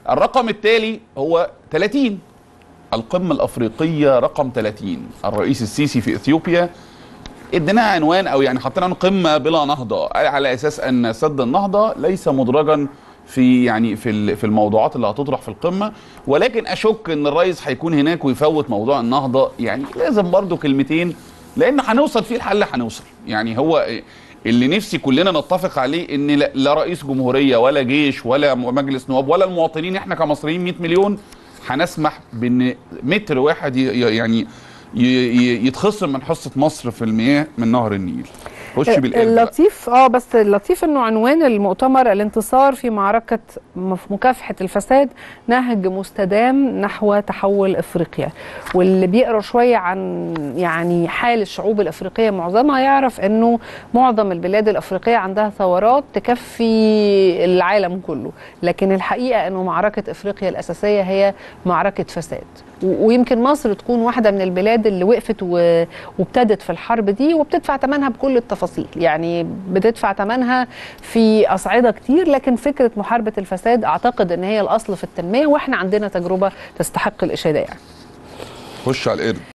الرقم التالي هو 30 القمة الأفريقية رقم 30 الرئيس السيسي في إثيوبيا اديناها عنوان أو يعني حطينا عنه قمة بلا نهضة على أساس أن سد النهضة ليس مدرجا في يعني في ال- في الموضوعات اللي هتطرح في القمة ولكن أشك أن الرئيس هيكون هناك ويفوت موضوع النهضة يعني لازم برضو كلمتين لأن هنوصل فيه الحل هنوصل يعني هو اللي نفسي كلنا نتفق عليه ان لا لا رئيس جمهوريه ولا جيش ولا مجلس نواب ولا المواطنين احنا كمصريين 100 مليون هنسمح بان متر واحد ي- ي- يعني ي- ي- يتخصم من حصه مصر في المياه من نهر النيل خش بالقلب بقى. اللطيف اه بس اللطيف انه عنوان المؤتمر الانتصار في معركه مف- مكافحه الفساد نهج مستدام نحو تحول افريقيا واللي بيقرا شويه عن يعني حال الشعوب الافريقيه معظمها يعرف انه معظم البلاد الافريقيه عندها ثورات تكفي العالم كله لكن الحقيقه انه معركه افريقيا الاساسيه هي معركه فساد و- ويمكن مصر تكون واحده من البلاد اللي وقفت و- وابتدت في الحرب دي وبتدفع ثمنها بكل التفاصيل يعني بتدفع ثمنها في اصعده كتير لكن فكره محاربه الفساد اعتقد ان هي الاصل في التنميه واحنا عندنا تجربه تستحق الاشاده يعني خش على القلب